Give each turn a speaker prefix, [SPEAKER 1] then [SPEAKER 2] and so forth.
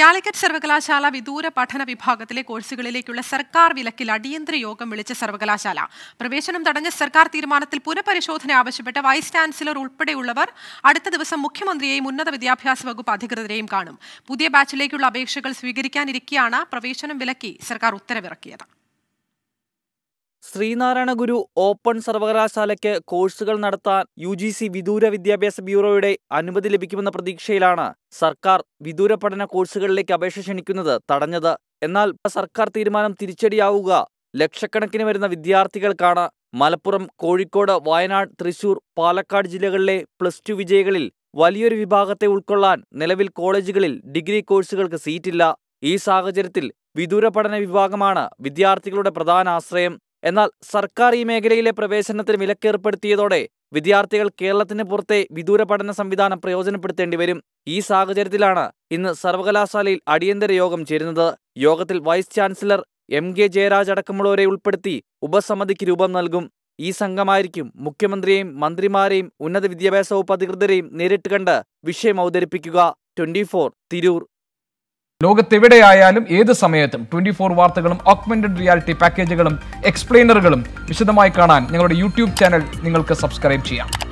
[SPEAKER 1] കാലിക്കറ്റ് സർവകലാശാല വിദൂര പഠന വിഭാഗത്തിലെ കോഴ്സുകളിലേക്കുള്ള സർക്കാർ വിലക്കിൽ അടിയന്തര യോഗം വിളിച്ച സർവകലാശാല പ്രവേശനം തടഞ്ഞ സർക്കാർ തീരുമാനത്തിൽ പുനഃപരിശോധന ആവശ്യപ്പെട്ട വൈസ് ചാൻസലർ ഉൾപ്പെടെയുള്ളവർ അടുത്ത ദിവസം മുഖ്യമന്ത്രിയെയും ഉന്നത വിദ്യാഭ്യാസ വകുപ്പ് അധികൃതരെയും കാണും പുതിയ ബാച്ചിലേക്കുള്ള അപേക്ഷകൾ സ്വീകരിക്കാനിരിക്കെയാണ് പ്രവേശനം വിലക്കി സർക്കാർ ഉത്തരവിറക്കിയത്
[SPEAKER 2] ശ്രീനാരായണ ഗുരു ഓപ്പൺ സർവകലാശാലയ്ക്ക് കോഴ്സുകൾ നടത്താൻ യു ജി സി വിദൂര വിദ്യാഭ്യാസ ബ്യൂറോയുടെ അനുമതി ലഭിക്കുമെന്ന പ്രതീക്ഷയിലാണ് സർക്കാർ വിദൂര പഠന കോഴ്സുകളിലേക്ക് അപേക്ഷ ക്ഷണിക്കുന്നത് തടഞ്ഞത് എന്നാൽ സർക്കാർ തീരുമാനം തിരിച്ചടിയാവുക ലക്ഷക്കണക്കിന് വരുന്ന വിദ്യാർത്ഥികൾക്കാണ് മലപ്പുറം കോഴിക്കോട് വയനാട് തൃശൂർ പാലക്കാട് ജില്ലകളിലെ പ്ലസ് ടു വിജയികളിൽ വലിയൊരു വിഭാഗത്തെ ഉൾക്കൊള്ളാൻ നിലവിൽ കോളേജുകളിൽ ഡിഗ്രി കോഴ്സുകൾക്ക് സീറ്റില്ല ഈ സാഹചര്യത്തിൽ വിദൂര പഠന വിഭാഗമാണ് വിദ്യാർത്ഥികളുടെ പ്രധാന ആശ്രയം എന്നാൽ സർക്കാർ ഈ മേഖലയിലെ പ്രവേശനത്തിന് വിലക്കേർപ്പെടുത്തിയതോടെ വിദ്യാർത്ഥികൾ കേരളത്തിന് പുറത്തെ വിദൂര പഠന സംവിധാനം പ്രയോജനപ്പെടുത്തേണ്ടി വരും ഈ സാഹചര്യത്തിലാണ് ഇന്ന് സർവകലാശാലയിൽ അടിയന്തര യോഗം ചേരുന്നത് യോഗത്തിൽ vice chancellor M K Jayaraj അടക്കമുള്ളവരെ ഉൾപ്പെടുത്തി ഉപസമിതിക്ക് രൂപം നൽകും ഈ സംഘമായിരിക്കും മുഖ്യമന്ത്രിയെയും മന്ത്രിമാരെയും ഉന്നത വിദ്യാഭ്യാസ വകുപ്പ് അധികൃതരെയും നേരിട്ട് കണ്ട് വിഷയം അവതരിപ്പിക്കുക ട്വന്റി തിരൂർ
[SPEAKER 3] ലോകത്തെവിടെയായാലും ഏത് സമയത്തും ട്വന്റി ഫോർ വാർത്തകളും ഓഗ്മെന്റഡ് റിയാലിറ്റി പാക്കേജുകളും എക്സ്പ്ലെയിനറുകളും വിശദമായി കാണാൻ ഞങ്ങളുടെ യൂട്യൂബ് ചാനൽ നിങ്ങൾക്ക് സബ്സ്ക്രൈബ് ചെയ്യാം